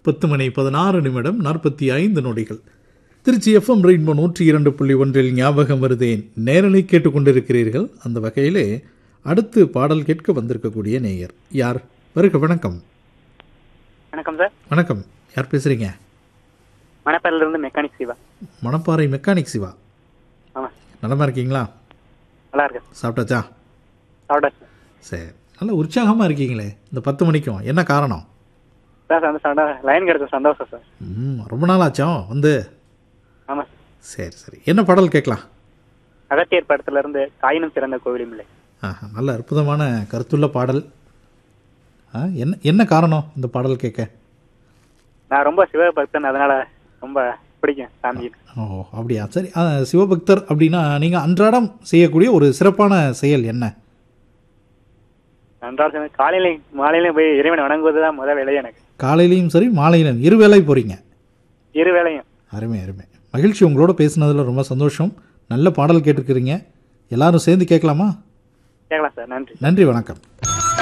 பத்து மணி பதினாறு நிமிடம் நாற்பத்தி ஐந்து நொடிகள் திருச்சி எஃப்எம் ரெயின்போ நூற்றி இரண்டு புள்ளி ஒன்றில் ஞாபகம் வருதேன் நேரலை கேட்டுக்கொண்டிருக்கிறீர்கள் அந்த வகையிலே அடுத்து பாடல் கேட்க வந்திருக்கக்கூடிய நேயர் யார் வருக வணக்கம் வணக்கம் சார் வணக்கம் யார் பேசுறீங்க மணப்பேரில இருந்து மெக்கானிக் சிவா மணப்பாறை மெக்கானிக் சிவா ஆமாம் நலமா இருக்கீங்களா நல்லா இருக்கு சாப்பிட்டாச்சா சாப்பிட்டாச்சு சரி நல்ல உற்சாகமாக இருக்கீங்களே இந்த பத்து மணிக்கும் என்ன காரணம் சார் அந்த சண்டை லைன் கிடைச்ச சந்தோஷம் சார் ம் ரொம்ப நாள் ஆச்சோ வந்து ஆமாம் சரி சரி என்ன பாடல் கேட்கலாம் அகத்தியர் படத்துல இருந்து தாயினும் சிறந்த கோவிலும் இல்லை ஆஹா நல்ல அற்புதமான கருத்துள்ள பாடல் ஆ என்ன என்ன காரணம் இந்த பாடல் கேட்க நான் ரொம்ப சிவபக்தன் அதனால ரொம்ப பிடிக்கும் சாமி ஓ அப்படியா சரி ஆ, சிவபக்தர் அப்படின்னா நீங்கள் அன்றாடம் செய்யக்கூடிய ஒரு சிறப்பான செயல் என்ன நன்றாக சொன்ன காலையில மாலையிலையும் போய் இறைவனை வணங்குவது தான் முதல் வேலையே எனக்கு காலையிலையும் சரி மாலையிலும் இரு வேளை போகிறீங்க இரு வேலையும் அருமை அருமை மகிழ்ச்சி உங்களோட பேசுனதில் ரொம்ப சந்தோஷம் நல்ல பாடல் கேட்டிருக்கிறீங்க எல்லாரும் சேர்ந்து கேட்கலாமா கேட்கலாம் சார் நன்றி நன்றி வணக்கம்